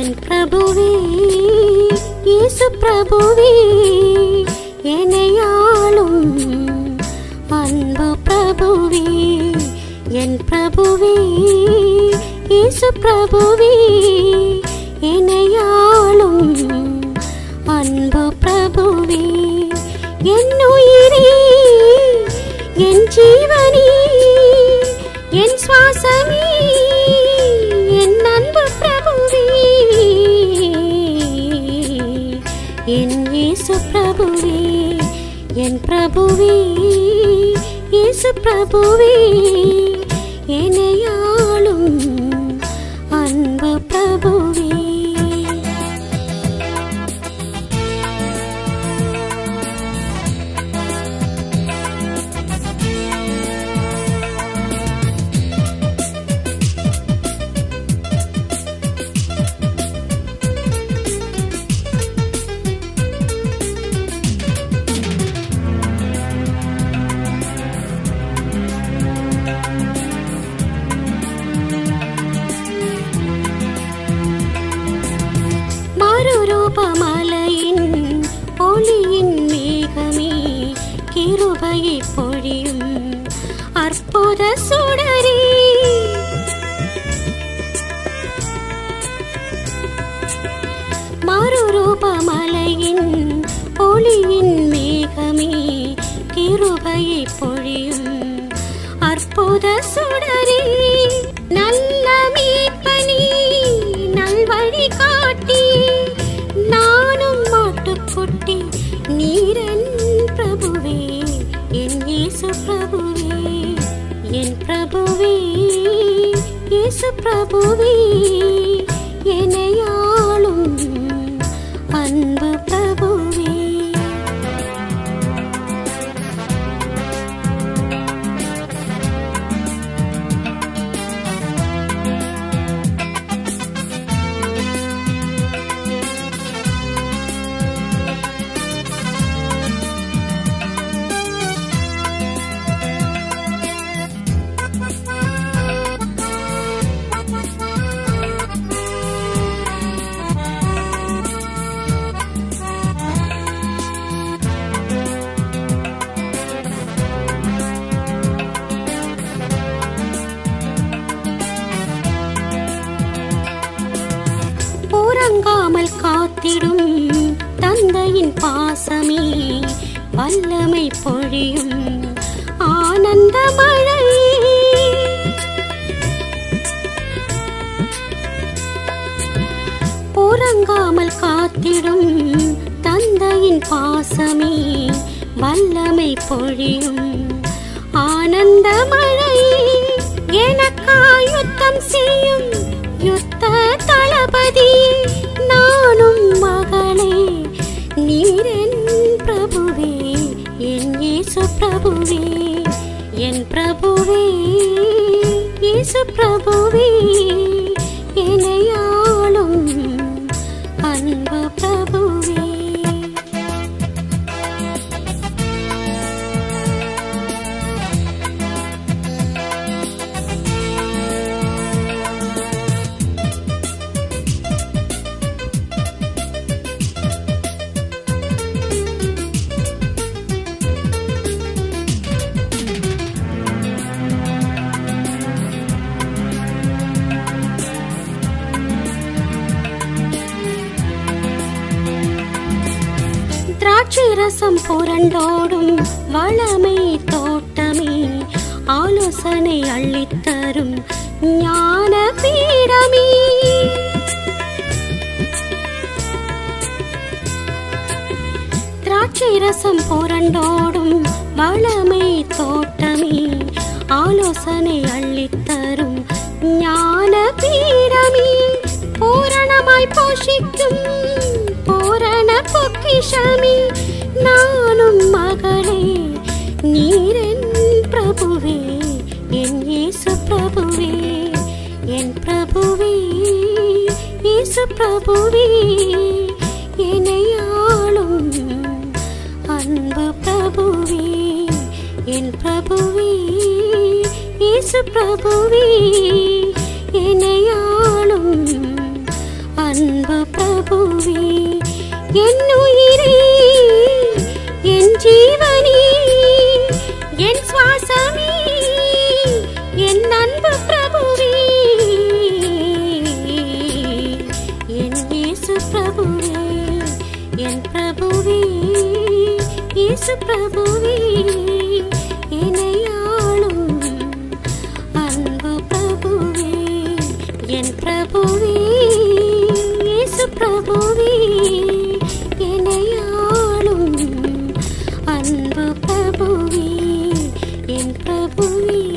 என் பிரபுவே இயேசு பிரபுவே என்னையாளும் அன்பு பிரபுவே என் பிரபுவே இயேசு பிரபுவே என்னையாளும் அன்பு பிரபுவே என் உயிரே என் ஜீவனே என் சுவாசமே என் அன்பு பிரபுவே என் இயேசு பிரபுவே என் பிரபுவே இயேசு பிரபுவே என்னையாளும் அன்பு பிரபுவே மறுரூபமலையின் ஒளியின் மேகமே கிருபையை பொழியும் அற்புத சுடரே மறுரூபமலையின் ஒளியின் மேகமே கிருபையை பொழியும் அற்புத சுடரே நல்ல மீட்பனி நல்வழி காட்டி நானும் மாட்டுக்குட்டி நீரன் பிரபுவே என் இயேசு பிரபுவே என் பிரபுவே இயேசு பிரபுவே என்னையாளும் அன்பு பிரபுவே உறங்காமல் காத்திடும் தந்தையின் பாசமே வல்லமை பொழியும் ஆனந்த மழை உறங்காமல் காத்திடும் தந்தையின் பாசமே வல்லமை பொழியும் ஆனந்த மழை எனக்காய் யுத்தம் செய்யும் யுத்த தளபதி நானும் மகளே நீரென் பிரபுவே என் இயேசு பிரபுவே என் பிரபுவே இயேசு பிரபுவே என்னையாளும் அன்பு பிரபுவே திராட்சை ரசம் புரண்டோடும் வளமை தோட்டமே ஆலோசனை அள்ளித்தரும் ஞான பீடமே திராட்சை ரசம் புரண்டோடும் வளமை தோட்டமே ஆலோசனை அள்ளித்தரும் ஞான பீடமே பூரணமாய் போஷிக்கும் பூரண பொக்கிஷமே நானும் மகளே நீரென் பிரபுவே என் இயேசு பிரபுவே என் பிரபுவே இயேசு பிரபுவே என்னையாளும் அன்பு பிரபுவே என் பிரபுவே இயேசு பிரபுவே என்னையாளும் அன்பு பிரபுவே என் உயிரே என் ஜீவனே என் சுவாசமே என் அன்பு பிரபுவே என் இயேசு பிரபுவே என் பிரபுவே இயேசு பிரபுவே இணையாளும் அன்பு பிரபுவே என் பிரபுவே இயேசு பிரபுவே இணையாளும் அன்பு பிரபுவே என் பிரபுவே